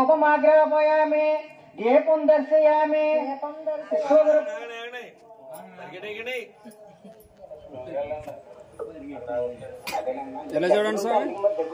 ధూపమాగ్రాపయామి దీపం దర్శయామి శిశుగురు ఎలా చూడండి స్వామి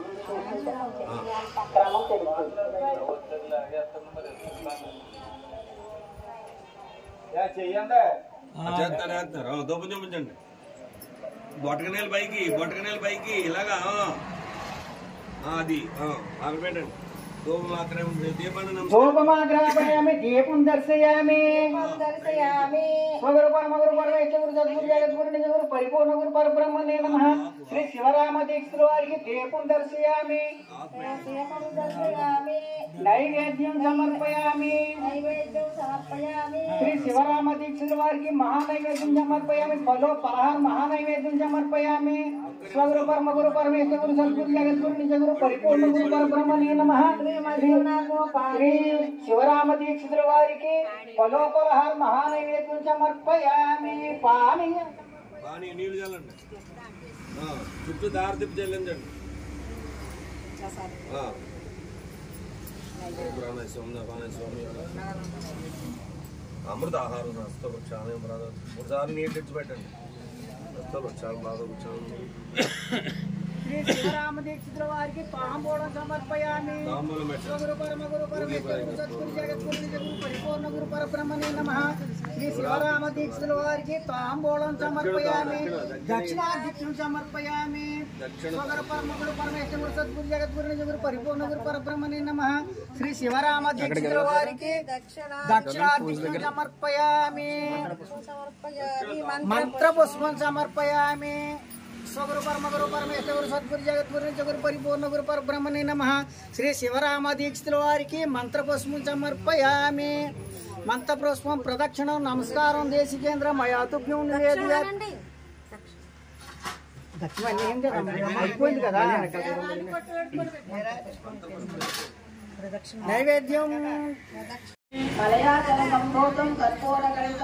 చేస్తారు వేస్తారు దూపం చూపించండి బొట్టకనేలు పైకి బొట్టకనేలు పైకి ఇలాగా ఆ. ఆ, అది ఆ, అక్కడ పెట్టండి దూపం మాత్రమే దీపాన్ని నమస్కారం ధూపమాగ్రాపయామి దీపం దర్శయామి దర్శయామి స్వగురు పరమ గురు పరమేశ్వరు సద్గురు జగద్గురు నిజగురు పరిపూర్ణ గురు పరబ్రహ్మణే నమ శ్రీ శివరామ దీక్షితుల వారికి దీపం దర్శయామి దీపం దర్శయామి నైవేద్యం సమర్పయామి నైవేద్యం సమర్పయామి శ్రీ శివరామ దీక్షితుల వారికి మహానైవేద్యం సమర్పయామి పలో పలహార మహానైవేద్యం సమర్పయామి స్వగురు పరమ గురు పరమేశ్వరు సద్గురు జగద్గురు నిజగురు పరిపూర్ణ గురు పరబ్రహ్మణే నమ శ్రీ శివరామ దీక్షితుల వారికి పలో పలహార మహానైవేద్యం సమర్పయామి పానీయం బాగా నీళ్లు చల్లండి ఆ, చుట్టూ దారి తిప్పి చెల్లించండి ఆ. ప్రాణాయ స్వామి ప్రాణాయ స్వామి అమృత ఆహారం హస్తవృక్షాన్ని మూడు సార్లు నీళ్ళు తెచ్చి పెట్టండి హస్తవృక్షాలు పాదవృక్షాలు శ్రీ శివరామ దీక్షితుల వారికి తాంబూలం సమర్పయామి తాంబూలం పెట్టండి గురు పరమ గురు పరమేశ్వరు సద్గురు జగద్గురు నిజగురు పరిపూర్ణ గురు పరబ్రహ్మణే నమ శ్రీ శివరామ దీక్షితుల వారికి తాంబూలం సమర్పయామి దక్షిణాధ్యక్షులు సమర్పయామి దక్షిణ స్వగర పరమ గురు పరమేశ్వరు సద్గురు జగద్గురు నిజగురు పరిపూర్ణ గురు పరబ్రహ్మణే నమ శ్రీ శివరామ దీక్షితుల వారికి దక్షిణ దక్షిణాధ్యక్షులు సమర్పయామి సమర్పయామి మంత్ర పుష్పం సమర్పయామి స్వగురు పరమ గురు పరమేశ్వరు సద్గురు జగద్గురు నిజగురు పరిపూర్ణ గురు పరబ్రహ్మణే నమ శ్రీ శివరామ దీక్షితుల వారికి మంత్ర పుష్పం సమర్పయామి మంత్ర పుష్పం ప్రదక్షిణం నమస్కారం దేశికేంద్ర మయాతుభ్యం నివేదిత దక్షిణ అన్నీ ఏం చేద్దాం అయిపోయింది కదా నైవేద్యం మలయాళ సంభూతం కర్పూర కలితం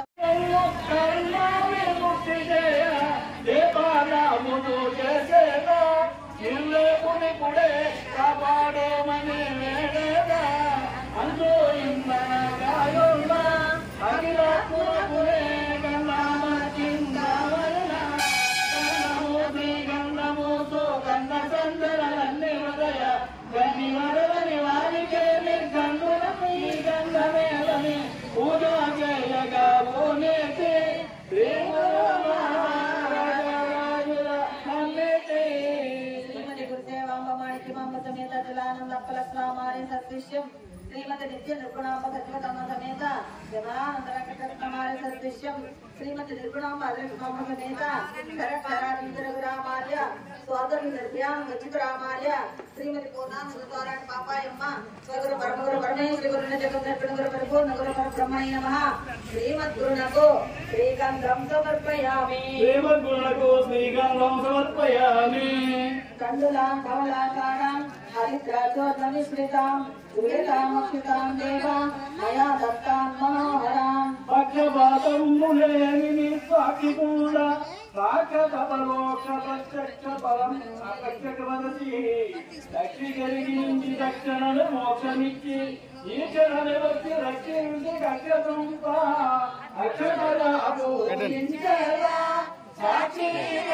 శ్రీమతి గురుదేవాంబ మాణిక్యమాంబ సమేత తులానంద ఫలస్వామారి సదృశ్యం శ్రీమతి నిత్య నిర్గుణాంబ గజవతమ్మ సమేత జమానంద వెంకటరత్నమారి సదృశ్యం శ్రీమతి నిర్గుణాంబ అదృష్టాంబ సమేత శరక్షరామార్య సోదరు నిర్భయాం గచ్చితురామార్య శ్రీమతి పూర్ణానంద తోరాటి పాపాయమ్మ స్వగురు పరమగురు పరమేశ్వరి గురున జగన్ గురు పరిపూర్ణ గురు పరబ్రహ్మణ్య నమ శ్రీమద్గురునకు శ్రీగంధం సమర్పయామి శ్రీమద్గురులకు శ్రీగంధం సమర్పయామి కందులాం కమలాకారాం హరిద్రాచోర్ణమిశ్రితాం శ్వేతామక్షితాం దేవా మయా దత్తాం మనోహరాం పక్షపాతం ములేని సాక్షి కూడా సాక్షపరోక్ష ప్రత్యక్ష ఫలం అపక్షక వదసి దక్షి కలిగించి దక్షిణను మోక్షమిచ్చి ఈ క్షణని వచ్చి రక్షించి కక్షతుంప అక్షర పూజించేదా సాక్షి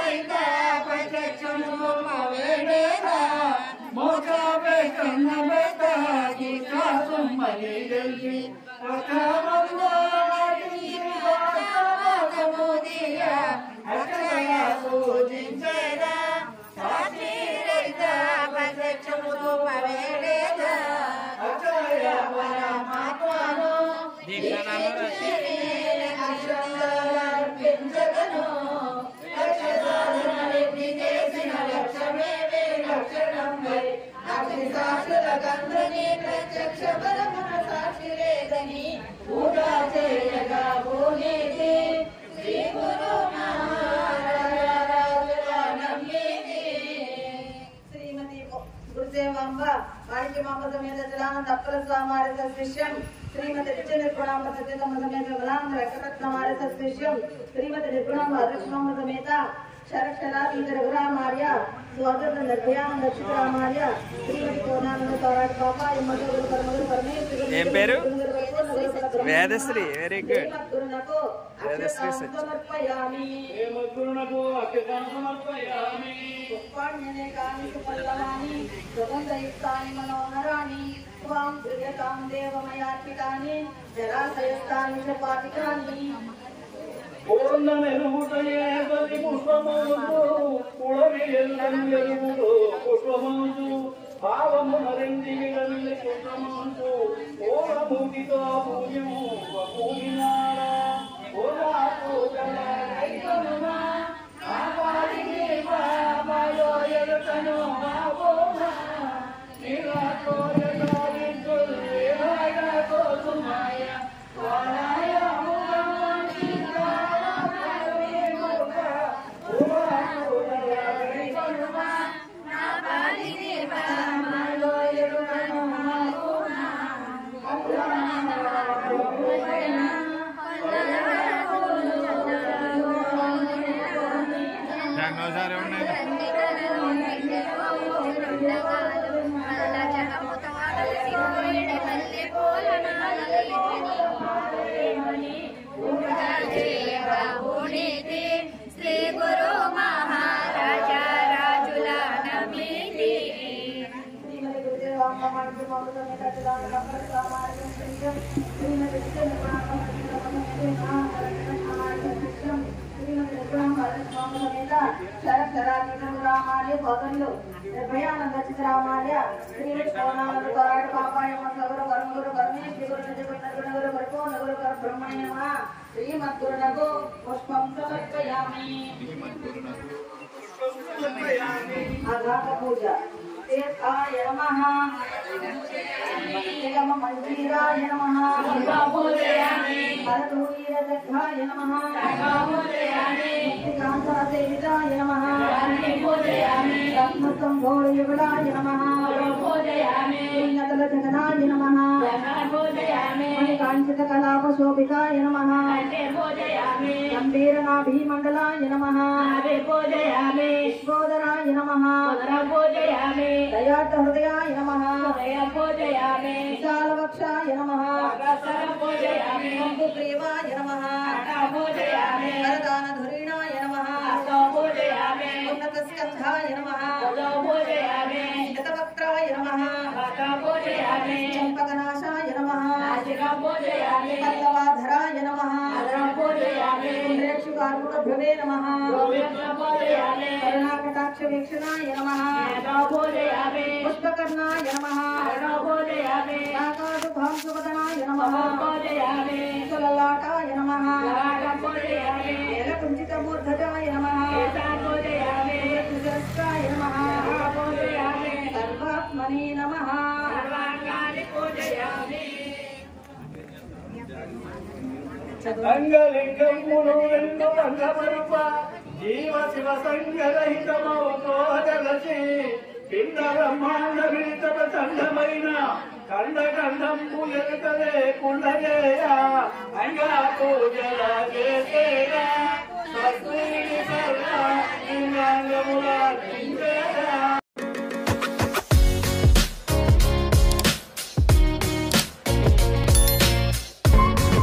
మోక్షాపేక్షణ పెద్ద గీతాసం మరి తెలిసి శ్రీమతి గురుదేవాంబ వాణిజ్యమాంబ సమేత జలానంద అప్పల స్వామారి సదృశ్యం శ్రీమతి నిత్య నిర్గుణాంబ సత్యతమ్మ సమేత బలానంద వెంకటరత్నమారి సదృశ్యం శ్రీమతి నిర్గుణాంబ అదృష్టాంబ సమేత శరక్షరాతీత రఘురామార్య స్వాగత నిర్భయానంద చిత్రామార్య శ్రీమతి కోనానంద తోరాటి పాప ఎమ్మగరు పరమగురు పరమేశ్వరి ఏం పేరు? వేదశ్రీ వెరీ గుడ్ గురునకు వేదశ్రీ సత్య. సమర్పయామి ప్రేమగురునకు అక్షతాన్ని సమర్పయామి పుష్పాణ్యనేకాని సుపల్లవాని సుగంధయుక్తాని మనోహరాని స్వాం గృహతాం దేవమయార్పితాని జలాశయస్థాని చ పాతికాని పూర్ణ నెరుగుటయే తల్లి పుష్పమందు కుళమి ఎరుడు పుష్పమందు భావము నరింది విడమిల్లి పుష్పమందు పూర్ణభూతితో పూజము పూజినాడా పూర్ణ పూజల ఐకమునా ఆపాదిని బాబాలో ఎరుకను బాబోనా నీలాతో ఎలాగిద్దు ఏలాగా కోసుమాయ వారాయ ముగమంది శ్రీ గురు మహారాజా రాజుల నమిలి శ్రీమతి గురుదేవాంబ మనసు మమత నికటదాన కప్పటి సామాన్యం శ్రీయం శ్రీమతి శ్రీమతి స్వామి సమేత శరక్షరాతీతం రామాలయ భగన్లు నిర్భయానంద చిత్రామాలయ శ్రీమతి పౌర్ణానంద తోరాడు పాపాయమ్మ సగురు కర్మగురు పరమేశ్వరి గురు నిజ గురు గురు పరిపూర్ణ గురు కర బ్రహ్మణ్య నమః శ్రీమద్గురునకు పుష్పం సమర్పయామి అఘాత పూజ తీర్థాయ నమః నిగమ మంజీరాయ నమః భరతూరీరదగ్ధాయ నమః ముక్తికాంతసేవితాయ నమః రత్నసంభోరయుగళాయ నమః పుణ్యతల జగనాయ నమః మణికాంచిత కలాపశోభితాయ నమః గంభీరనాభీమండలాయ నమః విశ్వోదరాయ నమః దయార్థ హృదయాయ నమః విశాలవక్షాయ నమః బంధుగ్రీవాయ నమః వరదానధురీణాయ నమః ఉన్నతస్కంధాయ నమః శతవక్త్రాయ నమః చంపకనాశాయ నమః పల్లవాధరాయ నమః ప్రేక్షుకార్ముకభ్యవే నమః కరుణాకటాక్ష వీక్షణాయ నమః పుష్పకర్ణాయ నమః నాగాదుభాంసువదనాయ నమః కులలాటాయ నమః నీలకుంచితమూర్ధజాయ నమః సుజస్కాయ నమః సర్వాత్మనే నమః అంగలింగమును రెండు రంగమరుప జీవ శివ సంగరహితమవుతో జలసి పిండ బ్రహ్మాండ విడిత ప్రచండమైన కండ కండంబు ఎరుకలే కుండజేయ అంగా పూజల చేసేరా